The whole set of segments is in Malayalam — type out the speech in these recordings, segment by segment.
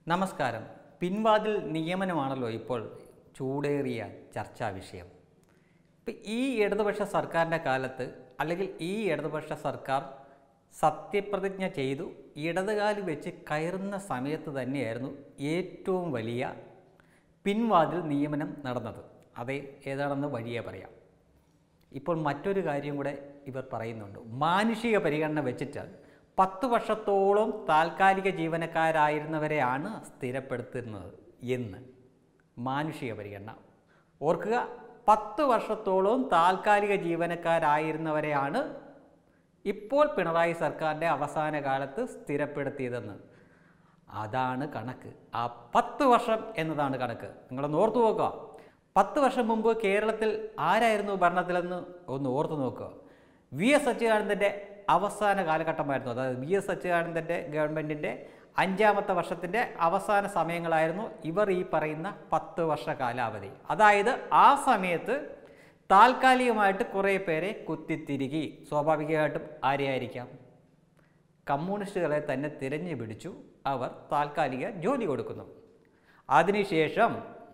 നമസ്കാരം പിൻവാതിൽ നിയമനമാണല്ലോ ഇപ്പോൾ ചൂടേറിയ ചർച്ചാ വിഷയം ഇപ്പം ഈ ഇടതുപക്ഷ സർക്കാരിൻ്റെ കാലത്ത് അല്ലെങ്കിൽ ഈ ഇടതുപക്ഷ സർക്കാർ സത്യപ്രതിജ്ഞ ചെയ്തു ഇടതുകാലി വെച്ച് കയറുന്ന സമയത്ത് തന്നെയായിരുന്നു ഏറ്റവും വലിയ പിൻവാതിൽ നിയമനം നടന്നത് അതേ ഏതാണെന്ന് വഴിയേ പറയാം ഇപ്പോൾ മറ്റൊരു കാര്യം കൂടെ ഇവർ പറയുന്നുണ്ട് മാനുഷിക പരിഗണന വെച്ചിട്ട് പത്ത് വർഷത്തോളം താൽക്കാലിക ജീവനക്കാരായിരുന്നവരെയാണ് സ്ഥിരപ്പെടുത്തുന്നത് എന്ന് മാനുഷിക പരിഗണന ഓർക്കുക പത്ത് വർഷത്തോളം താൽക്കാലിക ജീവനക്കാരായിരുന്നവരെയാണ് ഇപ്പോൾ പിണറായി സർക്കാരിൻ്റെ അവസാന കാലത്ത് സ്ഥിരപ്പെടുത്തിയതെന്ന് അതാണ് കണക്ക് ആ പത്ത് വർഷം എന്നതാണ് കണക്ക് നിങ്ങളൊന്ന് ഓർത്തു നോക്കുക പത്ത് വർഷം മുമ്പ് കേരളത്തിൽ ആരായിരുന്നു ഭരണത്തിലെന്ന് ഒന്ന് ഓർത്തു നോക്കുക വി എസ് അച്യുതാനന്ദൻ്റെ അവസാന കാലഘട്ടമായിരുന്നു അതായത് വി എസ് അച്യുതാനന്ദൻ്റെ ഗവൺമെൻറ്റിൻ്റെ അഞ്ചാമത്തെ വർഷത്തിൻ്റെ അവസാന സമയങ്ങളായിരുന്നു ഇവർ ഈ പറയുന്ന പത്ത് വർഷ കാലാവധി അതായത് ആ സമയത്ത് താൽക്കാലികമായിട്ട് കുറേ പേരെ കുത്തിത്തിരുകി സ്വാഭാവികമായിട്ടും ആരെയായിരിക്കാം കമ്മ്യൂണിസ്റ്റുകളെ തന്നെ തിരഞ്ഞു പിടിച്ചു അവർ താൽക്കാലിക ജോലി കൊടുക്കുന്നു അതിനുശേഷം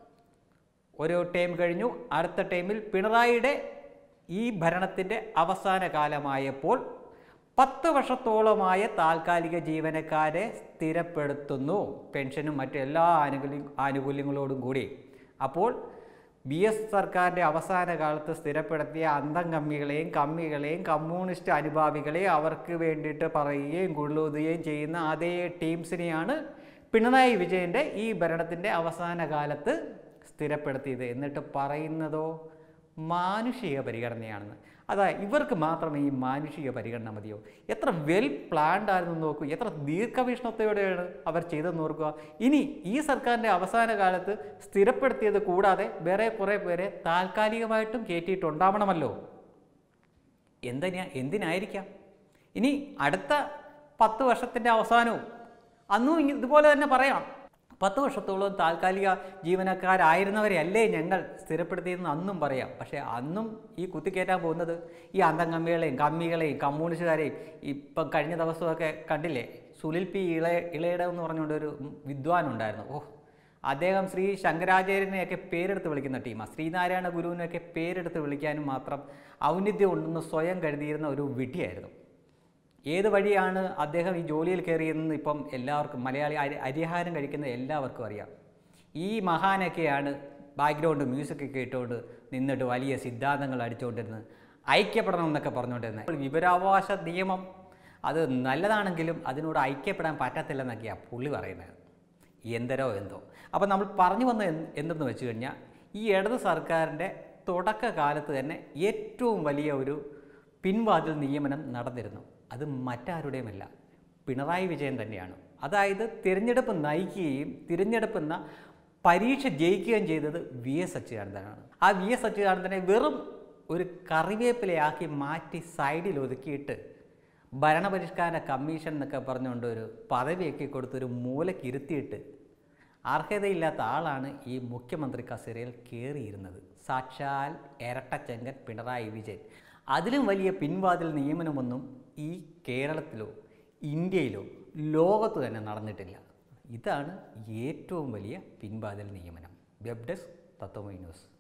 ഒരു ടൈം കഴിഞ്ഞു അടുത്ത ടൈമിൽ പിണറായിയുടെ ഈ ഭരണത്തിൻ്റെ അവസാന കാലമായപ്പോൾ പത്ത് വർഷത്തോളമായ താൽക്കാലിക ജീവനക്കാരെ സ്ഥിരപ്പെടുത്തുന്നു പെൻഷനും മറ്റു എല്ലാ ആനുകൂല്യ ആനുകൂല്യങ്ങളോടും കൂടി അപ്പോൾ ബി എസ് സർക്കാരിൻ്റെ അവസാന കാലത്ത് സ്ഥിരപ്പെടുത്തിയ അന്തം കമ്മികളെയും കമ്മികളെയും കമ്മ്യൂണിസ്റ്റ് അനുഭാവികളെയും അവർക്ക് വേണ്ടിയിട്ട് പറയുകയും കൊള്ളുകയും ചെയ്യുന്ന അതേ ടീംസിനെയാണ് പിണറായി വിജയൻ്റെ ഈ ഭരണത്തിൻ്റെ അവസാന കാലത്ത് സ്ഥിരപ്പെടുത്തിയത് എന്നിട്ട് പറയുന്നതോ മാനുഷിക പരിഗണനയാണെന്ന് അതാ ഇവർക്ക് മാത്രം ഈ മാനുഷിക പരിഗണന മതിയോ എത്ര വെൽ പ്ലാൻഡ് ആയിരുന്നു നോക്കൂ എത്ര ദീർഘവീക്ഷണത്തോടെയാണ് അവർ ചെയ്തെന്ന് ഓർക്കുക ഇനി ഈ സർക്കാരിൻ്റെ അവസാന കാലത്ത് സ്ഥിരപ്പെടുത്തിയത് കൂടാതെ വേറെ കുറേ പേരെ താൽക്കാലികമായിട്ടും കയറ്റിയിട്ടുണ്ടാവണമല്ലോ എന്തിനാ എന്തിനായിരിക്കാം ഇനി അടുത്ത പത്ത് വർഷത്തിൻ്റെ അവസാനവും അന്നും ഇ- ഇതുപോലെ തന്നെ പറയാം പത്ത് വർഷത്തോളം താൽക്കാലിക ജീവനക്കാരായിരുന്നവരെ അല്ലേ ഞങ്ങൾ സ്ഥിരപ്പെടുത്തിയെന്ന് അന്നും പറയാം പക്ഷേ അന്നും ഈ കുത്തിക്കയറ്റാൻ പോകുന്നത് ഈ അന്തംകമ്മികളെയും കമ്മികളെയും കമ്മ്യൂണിസ്റ്റുകാരെയും ഇപ്പം കഴിഞ്ഞ ദിവസമൊക്കെ കണ്ടില്ലേ സുനിൽ പി ഇളയ ഇളയുടെ എന്ന് പറഞ്ഞുകൊണ്ട് ഒരു വിദ്വാൻ ഉണ്ടായിരുന്നു ഓ അദ്ദേഹം ശ്രീ ശങ്കരാചാര്യനെയൊക്കെ പേരെടുത്ത് വിളിക്കുന്ന ടീമാണ് ശ്രീനാരായണ ഗുരുവിനെയൊക്കെ പേരെടുത്ത് വിളിക്കാനും മാത്രം ഔന്നിധ്യം ഉണ്ടെന്ന് സ്വയം കരുതിയിരുന്ന ഒരു വിഡ്ഢിയായിരുന്നു ഏത് വഴിയാണ് അദ്ദേഹം ഈ ജോലിയിൽ കയറിയതെന്ന് ഇപ്പം എല്ലാവർക്കും മലയാളി അരി അരിഹാരം കഴിക്കുന്ന എല്ലാവർക്കും അറിയാം ഈ മഹാനൊക്കെയാണ് ബാക്ക്ഗ്രൗണ്ട് മ്യൂസിക് ഒക്കെ ഇട്ടുകൊണ്ട് നിന്നിട്ട് വലിയ സിദ്ധാന്തങ്ങൾ അടിച്ചുകൊണ്ടിരുന്ന് ഐക്യപ്പെടണം എന്നൊക്കെ പറഞ്ഞുകൊണ്ടിരുന്നത് അപ്പോൾ വിവരാവകാശ നിയമം അത് നല്ലതാണെങ്കിലും അതിനോട് ഐക്യപ്പെടാൻ പറ്റത്തില്ലെന്നൊക്കെയാണ് പുള്ളി പറയുന്നത് എന്തരോ എന്തോ അപ്പോൾ നമ്മൾ പറഞ്ഞു വന്നത് എന്ത് എന്തെന്ന് വെച്ച് കഴിഞ്ഞാൽ ഈ ഇടത് സർക്കാരിൻ്റെ തുടക്കകാലത്ത് തന്നെ ഏറ്റവും വലിയ ഒരു പിൻവാതിൽ നിയമനം നടന്നിരുന്നു അത് മറ്റാരുടെയുമല്ല പിണറായി വിജയൻ തന്നെയാണ് അതായത് തിരഞ്ഞെടുപ്പ് നയിക്കുകയും തിരഞ്ഞെടുപ്പ് എന്ന പരീക്ഷ ജയിക്കുകയും ചെയ്തത് വി എസ് അച്യുതാനന്ദനാണ് ആ വി എസ് അച്യുതാനന്ദനെ വെറും ഒരു കറിവേപ്പിലയാക്കി മാറ്റി സൈഡിൽ ഒതുക്കിയിട്ട് ഭരണപരിഷ്കാര കമ്മീഷൻ എന്നൊക്കെ പറഞ്ഞുകൊണ്ട് ഒരു പദവിയൊക്കെ കൊടുത്തൊരു മൂലയ്ക്ക് ഇരുത്തിയിട്ട് അർഹതയില്ലാത്ത ആളാണ് ഈ മുഖ്യമന്ത്രി കസേരയിൽ കയറിയിരുന്നത് സാക്ഷാൽ ഇരട്ടച്ചെങ്കൻ പിണറായി വിജയൻ അതിലും വലിയ പിൻവാതിൽ നിയമനമൊന്നും ഈ കേരളത്തിലോ ഇന്ത്യയിലോ ലോകത്ത് തന്നെ നടന്നിട്ടില്ല ഇതാണ് ഏറ്റവും വലിയ പിൻവാതിൽ നിയമനം വെബ് ഡെസ്ക് തത്വമൈ ന്യൂസ്